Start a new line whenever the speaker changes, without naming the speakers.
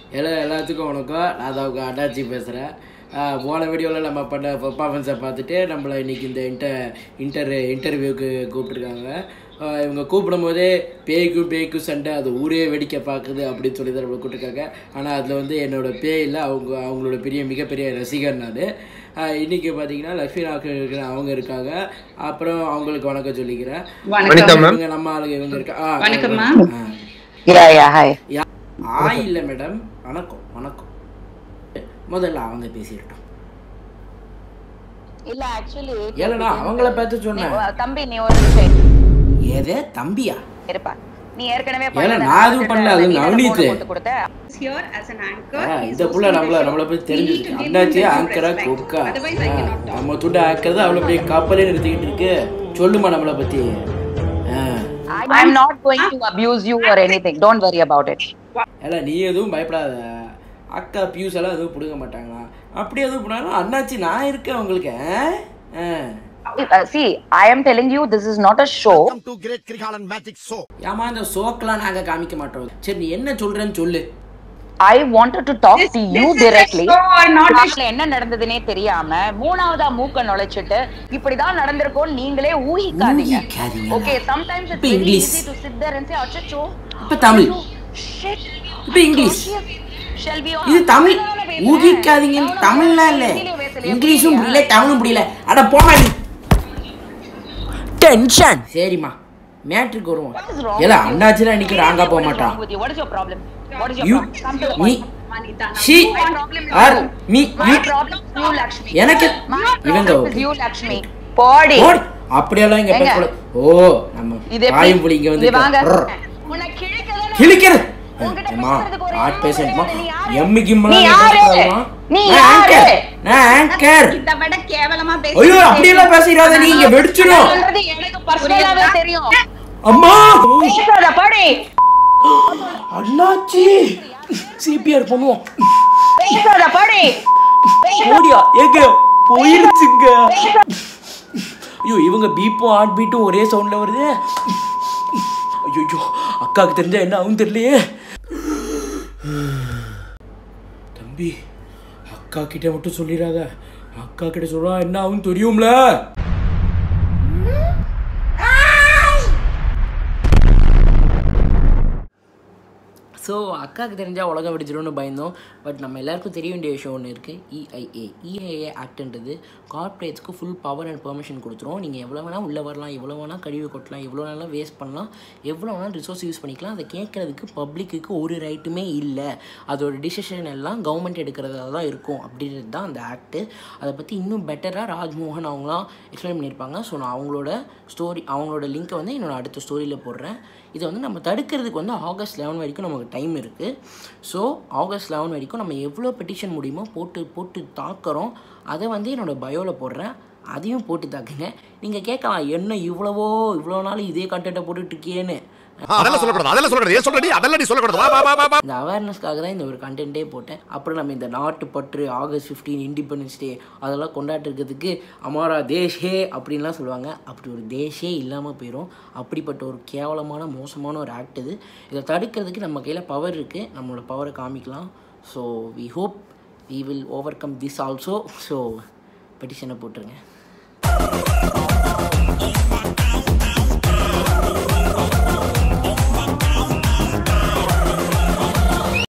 எல்லா எல்லாத்துக்கும் வணக்கம் நான் தான் உங்க அண்ணாச்சி பேசுகிறேன் போன வீடியோவில் நம்ம பண்ண பர்ஃபார்மன்ஸை பார்த்துட்டு நம்மளை இன்னைக்கு இந்த இன்டர் இன்டர் இன்டர்வியூக்கு கூப்பிட்ருக்காங்க ஆஹ் இவங்க கூப்பிடும் போதே பேய்க்கும் பேய்க்கும் சண்டை அது ஊரே வெடிக்க பார்க்குது அப்படின்னு சொல்லி தான் நம்மளை கூப்பிட்டுருக்காங்க ஆனால் அதில் வந்து என்னோட பேய் இல்லை அவங்க அவங்களோட பெரிய மிகப்பெரிய ரசிகர் நான் இன்னைக்கு பார்த்தீங்கன்னா லக்ஷ்மி நாக்கு இருக்கிற அவங்க இருக்காங்க அப்புறம் அவங்களுக்கு வணக்கம் சொல்லிக்கிறேன்
வணக்கம்
இவங்க நம்ம ஆளுங்க இவங்க இருக்கா ஆ,
வணக்கம்மா.
ஆ.
Yeah, yeah, hi.
யா- ஆ இல்லை மேடம் வணக்கம் வணக்கம் முதல்ல அவங்க பேசிடட்டும்
இல்ல ஆக்சுவலி
ஏலடா அவங்கள பார்த்து சொன்னேன்
தம்பி நீ ஒரு நிமிஷம்
எதே தம்பியா
இருப்பா நீ ஏற்கனவே
ஏல, நான் எதுவும் பண்ணல, அது நவநீத்.
கொடுத்த
here as an anchor.
Ah,
He's
இந்த
also
புள்ள நம்மள
special.
நம்மளை பத்தி
We
தெரிஞ்சு
need to give
அண்ணாச்சி
him due
ஆங்கரா
respect.
கொக்கா
Otherwise I
ah,
cannot talk.
நம்ம துண்டு ஆக்கிறது அவ்வளோ பெரிய கப்பலே நிறுத்திக்கிட்டு இருக்கு சொல்லுமா நம்மளை பத்தி ஆ.
I am not going to abuse you or anything. Don't worry about it.
ஏல நீ எதுவும் பயப்படாத அக்கா பியூஸ் எல்லாம் எதுவும் பிடுங்க மாட்டாங்களா அப்படி எதுவும் பண்ணாலும் அண்ணாச்சி நான் இருக்கேன் உங்களுக்கு ஆ? ஆ.
Uh, see, I am telling you this is not a show.
Welcome to Great Krigalan Magic Show.
ஏமா இந்த சோக்கெல்லாம் நாங்க காமிக்க மாட்டோம் சரி நீ என்ன சொல்றேன்னு சொல்லு
I wanted to talk
This-
to
this
you
is a
directly.
show or not a
நாட்டுல என்ன நடந்ததுனே தெரியாம மூணாவதா மூக்க நுழைச்சிட்டு இப்படிதான் நடந்திருக்கும் நீங்களே ஊகிக்காதீங்க
ஊகிக்காதீங்க.
ஓகே சம்டைம்ஸ்
இப்ப
it's very
English.
Easy to sit there and say அச்சச்சோ
இப்ப தமிழ்
ஷிட்
இப்ப இங்கிலீஷ்
Shall we all-
இது தமிழ்
நான் பேசுறேன்.
ஊகிக்காதீங்க
நான்
தமிழ்லாம் இல்ல
ஹிந்தியில பேசலையா?
இங்கிலீஷும்
புரியலையா?
புரியல தமிழும் புரியல அட போமா நீ டென்ஷன் சரிம்மா மேட்ருக்கு வருவோம்
What is wrong
ஏல
with you?
அண்ணாச்சிலாம் இன்னைக்கு ராங்கா போக
What is
மாட்டான்
wrong with you? What is your problem? What is your
you
problem? Come to the
நீ
point.
Manita.
She
My problem is
are
you.
Me
My
you
problem is you, Lakshmi.
எனக்கு
My
இவங்க
problem is
okay
you, Lakshmi. போடி.
ஓடி அப்படியெல்லாம் இங்க
ஏங்க?
பேசக்கூடாது ஓ நம்ம
இது எப்படி?
தாயும் புலி இங்க வந்து
இது வாங்க.
ரர்.
உன்னை கிழிக்கதானே-
கிழிக்கிறது
உன்கிட்ட
அம்மா
பேசுறதுக்கு ஒரு
ஆட்
ஆள்
பேசன்ட்மா
கிடையாது. நீ யாரு?
எம்மி கிம்மலாம்
நீ
இங்க
யாரு?
பேசக்கூடாதும்மா.
நீ
நான்
யாரு?
ஆங்கர் நான் ஆங்கர்
இதை விட கேவலமா பேசி-
ஐயோ அப்படியெல்லாம் பேசிடாத நீங்க வெடிச்சிடும்
சொல்றது எனக்கு personal-ஆவே தெரியும்.
அம்மா
பேசாத, போடி.
அண்ணாச்சி சிபிஆர் பண்ணுவோம்
பேசாத, போடி.
ஓடியா எங்க போயிருச்சுங்க ஐயோ இவங்க பீப்பும் ஹார்ட் பீட்டும் ஒரே சவுண்ட்ல வருது ஐயோ அக்காவுக்கு தெரிஞ்சா என்ன ஆகும் தெரியலையே தம்பி அக்கா கிட்ட மட்டும் சொல்லிடாத அக்கா கிட்ட சொல்றா என்ன ஆகும் தெரியும்ல ஸோ அக்காவுக்கு தெரிஞ்சால் உலகம் வெடிச்சிடும்னு பயந்தோம் பட் நம்ம எல்லாருக்கும் தெரிய வேண்டிய விஷயம் ஒன்று இருக்குது இஐஏ இஐஏ ஆக்ட்ன்றது கார்ப்பரேட்ஸ்க்கு ஃபுல் பவர் அண்ட் பெர்மிஷன் கொடுத்துரும் நீங்கள் எவ்வளோ வேணால் உள்ளே வரலாம் எவ்வளோ வேணால் கழிவு கொட்டலாம் எவ்வளோ வேணாலும் வேஸ்ட் பண்ணலாம் எவ்வளோ வேணாலும் ரிசோர்ஸ் யூஸ் பண்ணிக்கலாம் அதை கேட்குறதுக்கு பப்ளிக்கு ஒரு ரைட்டுமே இல்லை அதோட டிசிஷன் எல்லாம் கவர்மெண்ட் எடுக்கிறதா தான் இருக்கும் அப்படின்றது தான் அந்த ஆக்ட்டு அதை பற்றி இன்னும் பெட்டராக ராஜ்மோகன் அவங்களாம் எக்ஸ்பிளைன் பண்ணியிருப்பாங்க ஸோ நான் அவங்களோட ஸ்டோரி அவங்களோட லிங்க்கை வந்து என்னோட அடுத்த ஸ்டோரியில் போடுறேன் இதை வந்து நம்ம தடுக்கிறதுக்கு வந்து ஆகஸ்ட் லெவன் வரைக்கும் நமக்கு டைம் இருக்குது ஸோ ஆகஸ்ட் லெவன் வரைக்கும் நம்ம எவ்வளோ பெட்டிஷன் முடியுமோ போட்டு போட்டு தாக்குறோம் அதை வந்து என்னோடய பயோவில் போடுறேன் அதையும் போட்டு தாக்குங்க நீங்கள் கேட்கலாம் என்ன இவ்வளவோ இவ்வளோ நாள் இதே கண்டென்ட்டை போட்டுட்டு இருக்கியேன்னு
அதெல்லாம் சொல்லக்கூடாது அதெல்லாம் சொல்லக்கூடாது ஏன் சொல்றடி அதெல்லாம் நீ சொல்லக்கூடாது வா வா வா வா, வா
இந்த அவேர்னஸ்க்காக தான் இந்த ஒரு கண்டென்ட்டே போட்டேன் அப்புறம் நம்ம இந்த நாட்டு பற்று ஆகஸ்ட் ஃபிஃப்டீன் இண்டிபெண்டன்ஸ் டே அதெல்லாம் கொண்டாடுறதுக்கு அமாரா தேஷ் ஹே அப்படின்லாம் சொல்லுவாங்க அப்படி ஒரு தேஷே இல்லாமல் போயிடும் அப்படிப்பட்ட ஒரு கேவலமான மோசமான ஒரு ஆக்ட் இது இதை தடுக்கிறதுக்கு நம்ம கையில் பவர் இருக்குது நம்மளோட பவரை காமிக்கலாம் so we hope we will overcome this also so பெட்டிஷனை போட்டுருங்க